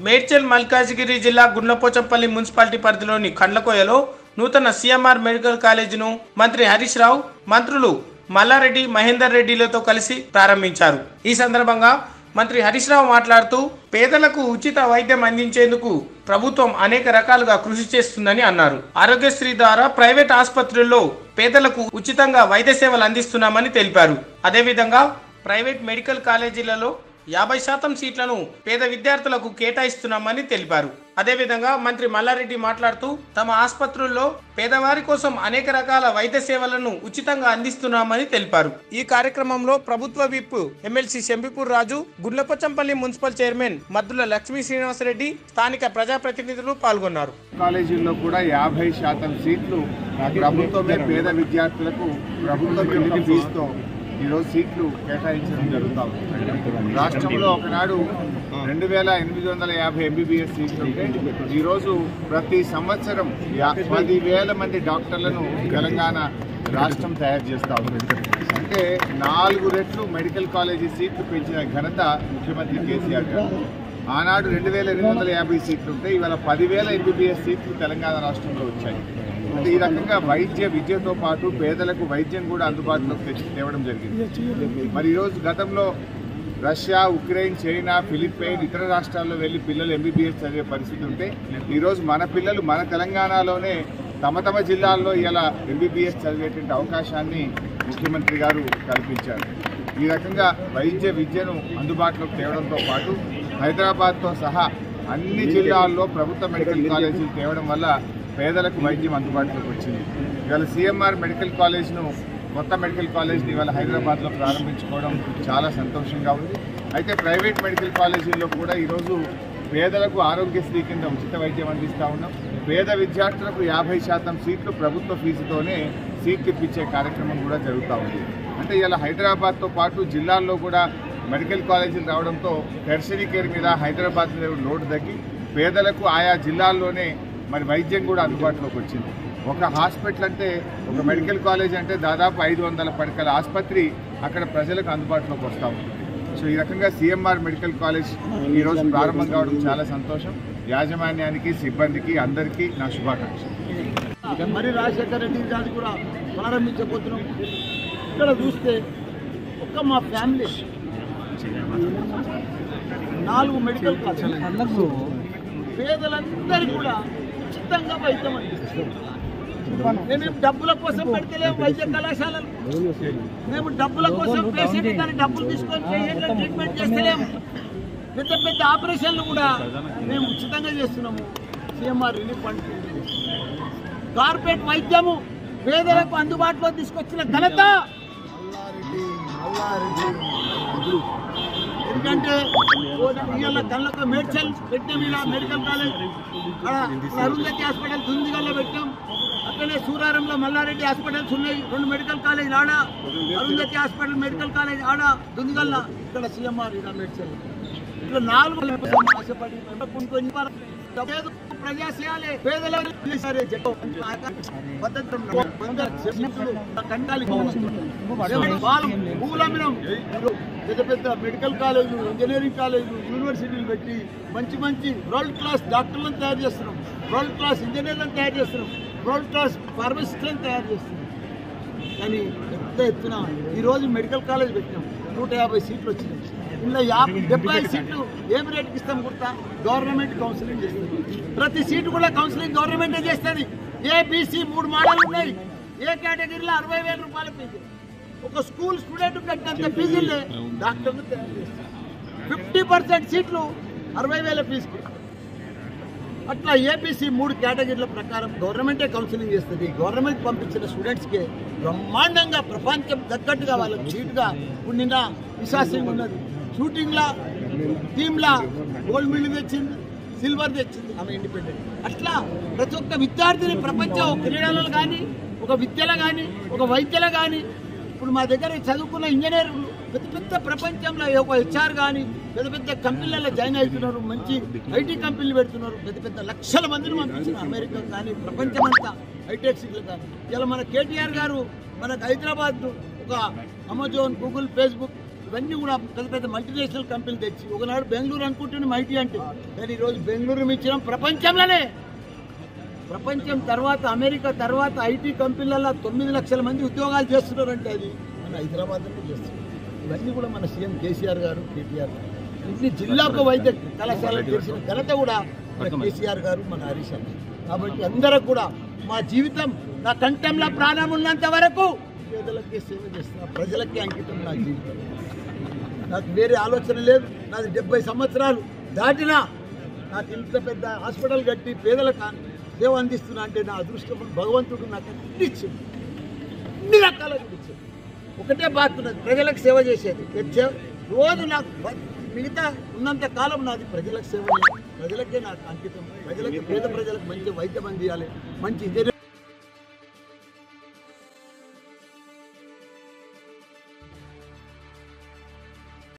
మేడ్చల్ మల్కాజిగిరి జిల్లా గుండ్లపోచంపల్లి మున్సిపాలిటీ పరిధిలోని కండ్లకోయలో నూతన సీఎంఆర్ మెడికల్ కాలేజీను మంత్రి హరీష్ రావు మంత్రులు మల్లారెడ్డి మహేందర్ రెడ్డిలతో కలిసి ప్రారంభించారు ఈ సందర్భంగా మంత్రి హరీష్ రావు మాట్లాడుతూ పేదలకు ఉచిత వైద్యం అందించేందుకు ప్రభుత్వం అనేక రకాలుగా కృషి చేస్తుందని అన్నారు ఆరోగ్యశ్రీ ద్వారా ప్రైవేట్ ఆసుపత్రుల్లో పేదలకు ఉచితంగా వైద్య సేవలు అందిస్తున్నామని తెలిపారు అదేవిధంగా ప్రైవేట్ మెడికల్ కాలేజీలలో యాభై శాతం సీట్లను పేద విద్యార్థులకు కేటాయిస్తున్నామని తెలిపారు అదేవిధంగా మంత్రి మల్లారెడ్డి మాట్లాడుతూ తమ ఆసుపత్రుల్లో పేదవారి కోసం అనేక రకాల వైద్య సేవలను ఉచితంగా అందిస్తున్నామని తెలిపారు ఈ కార్యక్రమంలో ప్రభుత్వ whip MLC Shambipur Raju Gundlapochampalli municipal chairman Maddula Lakshmi Srinivasareddy స్థానిక ప్రజాప్రతినిధులు పాల్గొన్నారు కాలేజీల్లో కూడా యాభై శాతం సీట్లు ప్రభుత్వమే పేద విద్యార్థులకు ప్రభుత్వం ఇల్లు ఫీజుతో ఈరోజు సీట్లు కేటాయించడం జరుగుతా ఉంది రాష్ట్రంలో ఒకనాడు రెండు వేల ఎనిమిది వందల యాభై ఎంబీబీఎస్ సీట్లు ఉంటే ఈరోజు ప్రతి సంవత్సరం యా- పది వేల మంది డాక్టర్లను తెలంగాణ రాష్ట్రం తయారు చేస్తూ ఉంది అంటే నాలుగు రెట్లు మెడికల్ కాలేజీ సీట్లు పెంచిన ఘనత ముఖ్యమంత్రి కేసీఆర్ గారు ఆనాడు రెండు వేల ఎనిమిది వందల యాభై సీట్లు ఉంటే ఇవాళ పదివేల ఎంబీబీఎస్ సీట్లు తెలంగాణ రాష్ట్రంలో వచ్చాయి అంటే ఈ రకంగా వైద్య విద్యతో పాటు పేదలకు వైద్యం కూడా అందుబాటులోకి తెచ్చి తేవడం జరిగింది మరి ఈరోజు గతంలో రష్యా ఉక్రెయిన్ చైనా ఫిలిప్పైన్ ఇతర రాష్ట్రాల్లో వెళ్ళి పిల్లలు ఎంబీబీఎస్ చదివే పరిస్థితి ఉంటే ఈరోజు మన పిల్లలు మన తెలంగాణలోనే తమ తమ జిల్లాల్లో ఇలా ఎంబీబీఎస్ చదివేటువంటి అవకాశాన్ని ముఖ్యమంత్రి గారు కల్పించారు ఈ రకంగా వైద్య విద్యను అందుబాటులోకి తేవడంతో పాటు హైదరాబాద్తో సహా అన్ని జిల్లాల్లో ప్రభుత్వ మెడికల్ కాలేజీలు తేవడం వల్ల పేదలకు వైద్యం అందుబాటులోకి వచ్చింది ఇవాళ సిఎంఆర్ మెడికల్ కాలేజ్ను కొత్త మెడికల్ కాలేజ్ని ఇవాళ హైదరాబాద్లో ప్రారంభించుకోవడం చాలా సంతోషంగా ఉంది అయితే ప్రైవేట్ మెడికల్ కాలేజీల్లో కూడా ఈరోజు పేదలకు ఆరోగ్యశ్రీ కింద ఉచిత వైద్యం అందిస్తూ ఉన్నాం పేద విద్యార్థులకు యాభై శాతం సీట్లు ప్రభుత్వ ఫీజుతోనే సీట్లు ఇప్పించే కార్యక్రమం కూడా జరుగుతూ ఉంది అంటే ఇలా హైదరాబాద్తో పాటు జిల్లాల్లో కూడా మెడికల్ కాలేజీలు రావడంతో టెర్షరీ కేర్ మీద హైదరాబాద్ మీద లోడ్ తగ్గి పేదలకు ఆయా జిల్లాల్లోనే మరి వైద్యం కూడా అందుబాటులోకి వచ్చింది ఒక హాస్పిటల్ అంటే ఒక మెడికల్ కాలేజ్ అంటే దాదాపు ఐదు వందల పడకల ఆసుపత్రి అక్కడ ప్రజలకు అందుబాటులోకి వస్తూ ఉంటుంది సో ఈ రకంగా సిఎంఆర్ మెడికల్ కాలేజ్ ఈరోజు ప్రారంభం కావడం చాలా సంతోషం యాజమాన్యానికి సిబ్బందికి అందరికీ నా శుభాకాంక్షలు మరి రాజశేఖర రెడ్డి గారిది కూడా ప్రారంభించబోతున్నాం ఇక్కడ చూస్తే ఒక్క మా ఫ్యామిలీ నాలుగు మెడికల్ కాలేజ్ పేదలందరికీ కూడా ఉచితంగా వైద్యం అందిస్తున్నాం మేము డబ్బుల కోసం పెడతలేము వైద్య కళాశాలలు మేము డబ్బుల కోసం పేషెంట్ కానీ డబ్బులు తీసుకొని పేషెంట్ ట్రీట్మెంట్ చేస్తలేము పెద్ద పెద్ద ఆపరేషన్లు కూడా మేము ఉచితంగా చేస్తున్నాము సిఎంఆర్ రిలీఫ్ ఫండ్ కింద. కార్పొరేట్ వైద్యము పేదలకు అందుబాటులో తీసుకొచ్చిన ఘనత ఎందుకంటే ఇవాళ కళ్ళకు మేడ్చల్ పెట్టాం ఇలా మెడికల్ కాలేజ్ అక్కడ అరుంధతి హాస్పిటల్ దుందిగల్లో పెట్టాం అక్కడే సూరారంలో మల్లారెడ్డి హాస్పిటల్స్ ఉన్నాయి రెండు మెడికల్ కాలేజ్ ఆడ అరుంధతి హాస్పిటల్ మెడికల్ కాలేజ్ ఆడ దుందిగల్ల ఇక్కడ సీఎంఆర్ ఇక్కడ మేడ్చల్ ఇట్లా నాలుగు కోసం ఆశపడి కొనుక్కొని పేద ప్రజాసేయాలే పేదలకు చేశారే జగన్. భద్రతలో అందరు శిక్షకులు, కండాలి వాళ్ళు భూలమినం పెద్ద పెద్ద మెడికల్ కాలేజీలు ఇంజనీరింగ్ కాలేజీలు యూనివర్సిటీలు పెట్టి మంచి మంచి వరల్డ్ క్లాస్ డాక్టర్లను తయారు చేస్తున్నాం వరల్డ్ క్లాస్ ఇంజనీర్లను తయారు చేస్తున్నాం వరల్డ్ క్లాస్ ఫార్మసిస్టులను తయారు చేస్తున్నాం కానీ పెద్ద ఎత్తున ఈరోజు మెడికల్ కాలేజ్ పెట్టినాం నూట యాభై సీట్లు వచ్చినాయి ఇందులో యాభై డెబ్బై ఐదు సీట్లు ఏం రేటుకి ఇస్తాం గుర్తా గవర్నమెంట్ కౌన్సిలింగ్ చేస్తుంది ప్రతి సీటు కూడా కౌన్సిలింగ్ గవర్నమెంటే చేస్తుంది ఏబిసి మూడు మోడల్ ఉన్నాయి ఏ కేటగిరీలో అరవై వేల రూపాయల ఫీజు ఒక స్కూల్ స్టూడెంట్ కట్టినంత ఫీజులే డాక్టర్లు తయారు చేస్తారు ఫిఫ్టీ పర్సెంట్ సీట్లు అరవై వేల ఫీజుకి అట్లా ఏపీసీ మూడు కేటగిరీల ప్రకారం గవర్నమెంటే కౌన్సిలింగ్ చేస్తుంది గవర్నమెంట్ పంపించిన స్టూడెంట్స్కి బ్రహ్మాండంగా ప్రపంచం తగ్గట్టుగా వాళ్ళకి చీటుగా ఇప్పుడు నిన్న విశా సింగ్ ఉన్నది షూటింగ్లా టీంలా గోల్డ్ మెడల్ తెచ్చింది సిల్వర్ తెచ్చింది ఆమె ఇండిపెండెంట్ అట్లా ప్రతి ఒక్క విద్యార్థిని ప్రపంచం క్రీడలలో కానీ ఒక విద్యలో కానీ ఒక వైద్యలో కానీ ఇప్పుడు మా దగ్గర చదువుకున్న ఇంజనీర్లు పెద్ద పెద్ద ప్రపంచంలో ఒక హెచ్ఆర్ కానీ పెద్ద పెద్ద కంపెనీలలో జాయిన్ అవుతున్నారు మంచి ఐటీ కంపెనీలు పెడుతున్నారు పెద్ద పెద్ద లక్షల మందిని పంపించిన అమెరికా కానీ ప్రపంచమంతా హైటెక్ సిటీలు కానీ ఇలా మన కేటీఆర్ గారు మనకు హైదరాబాద్ ఒక అమెజాన్ గూగుల్ ఫేస్బుక్ ఇవన్నీ కూడా పెద్ద పెద్ద మల్టీనేషనల్ కంపెనీలు తెచ్చి ఒకనాడు బెంగళూరు అనుకుంటున్నాం ఐటీ అంటే కానీ ఈరోజు బెంగళూరు మించడం ప్రపంచంలోనే ప్రపంచం తర్వాత అమెరికా తర్వాత ఐటీ కంపెనీలలో తొమ్మిది లక్షల మంది ఉద్యోగాలు చేస్తున్నారంటే అది మన హైదరాబాద్లో చేస్తున్నారు ఇవన్నీ కూడా మన సీఎం కేసీఆర్ గారు కేటీఆర్ గారు ఇన్ని జిల్లాకు వైద్య కళాశాలలు తెలిసిన ఘనత కూడా మన కేసీఆర్ గారు మన హరీష్ అన్న కాబట్టి అందరూ కూడా మా జీవితం నా కంఠంలో ప్రాణం ఉన్నంత వరకు పేదలకే సేవ చేస్తున్నా ప్రజలకే అంకితం నా జీవితం నాకు వేరే ఆలోచన లేదు నాది డెబ్బై సంవత్సరాలు దాటినా నాకు ఇంత పెద్ద హాస్పిటల్ కట్టి పేదలకు సేవ అందిస్తున్నా అంటే నా అదృష్టం భగవంతుడు నాకు అన్ని ఇచ్చింది అన్ని రకాలుగా ఇచ్చింది ఒకటే బాతున్నది ప్రజలకు సేవ చేసేది చే- రోజు నాకు బ- మిగతా ఉన్నంత కాలం నాది ప్రజలకు సేవ చేయాలి. ప్రజలకే నాకు అంకితం ప్రజలకి పేద ప్రజలకు మంచి వైద్యం అందియాలి మంచి ఇంజనీర్